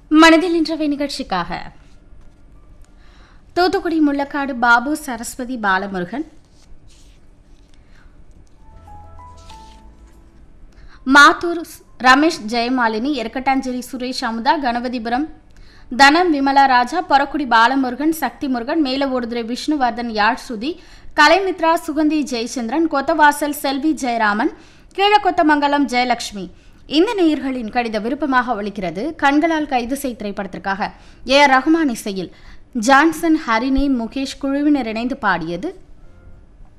மனதில் இன்றவை நிகழ்ச்சிக்காக தூத்துக்குடி முள்ளக்காடு பாபு சரஸ்வதி பாலமுருகன் மாத்தூர் ரமேஷ் ஜெயமாலினி எருக்கட்டாஞ்சேரி சுரேஷ் அமுதா கணபதிபுரம் தனம் விமலா ராஜா பொறக்குடி பாலமுருகன் சக்தி முருகன் மேலவோடுதுறை விஷ்ணுவர்தன் யாழ் சுதி கலைமித்ரா சுகந்தி ஜெயச்சந்திரன் கொத்தவாசல் செல்வி ஜெயராமன் கீழக்கொத்தமங்கலம் ஜெயலட்சுமி இந்த நேயர்களின் கடித விருப்பமாக ஒலிக்கிறது கண்களால் கைது செய் திரைப்படத்திற்காக ஏ ஆர் ரஹ்மான் இசையில் ஜான்சன் ஹரிணி முகேஷ் குழுவினர் இணைந்து பாடியது